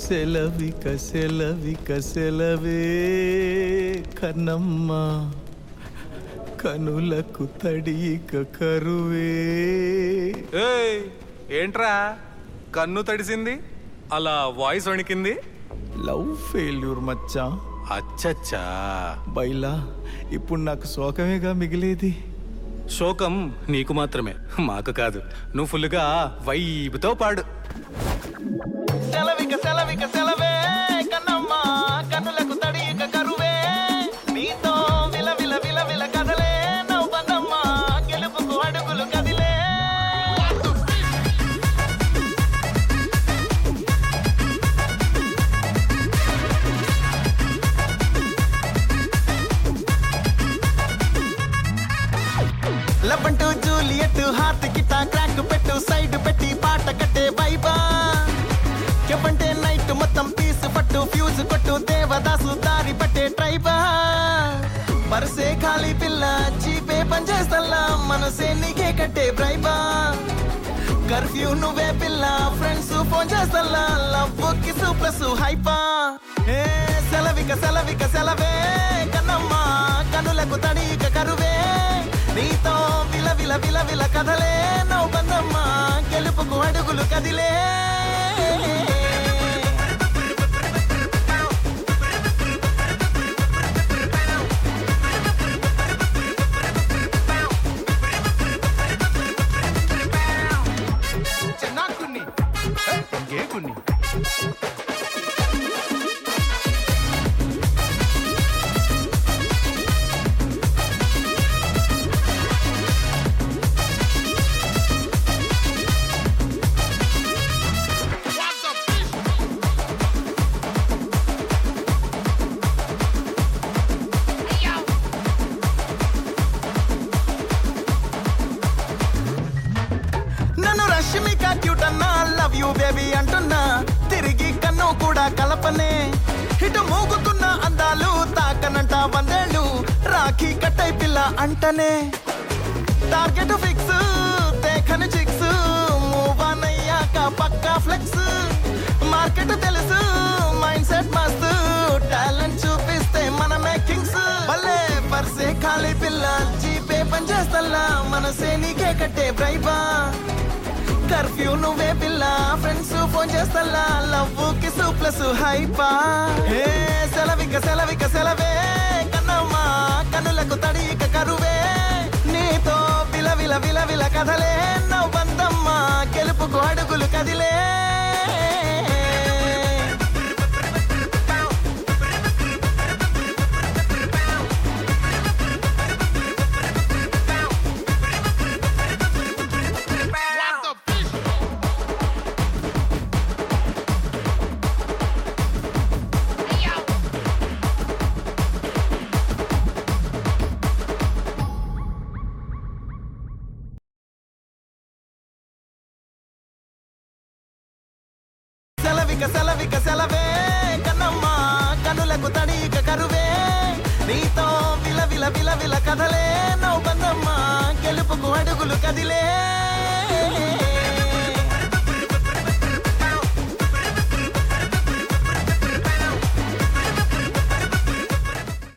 సెలవిక సెలవిక సెలవే కన్నమ్మ కనులకు తడిక కరువే ఏయ్ ఏంట్రా కన్ను తడిసింది అలా వాయిస్ వణికింది లవ్ ఫెయిల్యూర్ మచ్చా అచ్చచ్చా బైలా ఇప్పుడు నాకు శోకమేగా మిగిలేది శోకం నీకు మాత్రమే మాకు కాదు నువ్వు ఫుల్గా వైబుతో పాడు సెలవిక సెలవిక సెలవే కన్నమ్మ కన్నులకు తడిక కరువే నీతో విల విల విల విల కదలే నవ్వదమ్మ గెలుపుకు అడుగులు కదిలే లవంటూ జూలియట్ హార్ట్ గిటా క్రాక్ పెట్టు సైడ్ పెట్టి పాట కట్టే వైబా చెప్పంటే నైట్ మొత్తం పీసు పట్టు ఫ్యూజ్ కొట్టు దేవదాసు దారి పట్టే ట్రైబా పర్సే ఖాళీ పిల్ల చీపే పనిచేస్తల్లా మనసే నీకే కట్టే బ్రైబా కర్ఫ్యూ నువ్వే పిల్ల ఫ్రెండ్స్ ఫోన్ చేస్తల్లా లవ్ కిసు ప్లస్ హైపా ఏ సెలవిక సెలవిక సెలవే కన్నమ్మ కనులకు తడిక కరువే నీతో విల విల విల విల కదలే నవ్వు బందమ్మ గెలుపుకు అడుగులు కదిలే చెన్నాకున్ని గేకున్ని నన్ను రష్మిక క్యూట్ అన్నా లవ్ యూ బేబీ అంటున్నా తిరిగి కన్ను కూడా కలపనే ఇటు మూగుతున్న అందాలు తాకనంట వందేళ్ళు రాఖీ కట్టై పిల్ల అంటనే టార్గెట్ ఫిక్స్ తేఖను చిక్స్ మూవ్ ఆన్ అయ్యాక పక్కా ఫ్లెక్స్ మార్కెట్ తెలుసు మైండ్ సెట్ మస్తు టాలెంట్ చూపిస్తే మనమే కింగ్స్ భలే పర్సే ఖాళీ పిల్ల జీపే పని చేస్తల్లా మనసే నీకే కట్టే బ్రైబా కర్ఫ్యూ నువ్వే పిల్ల ఫ్రెండ్స్ ఫోన్ చేస్తల్లా లవ్ కిసు ప్లస్ హైపా హే సెలవిక సెలవిక సెలవే కన్నమ్మ కన్నులకు తడిక కరువే నీతో విల విల విల విల కదలే నవ్వు బందమ్మ గెలుపుకు అడుగులు కదిలే సెలవిక సెలవిక సెలవే కన్నమ్మ కనులకు తడిక కరువే నీతో విల విల విల విల కదలే నవ్వు బందమ్మ గెలుపుకు అడుగులు కదిలే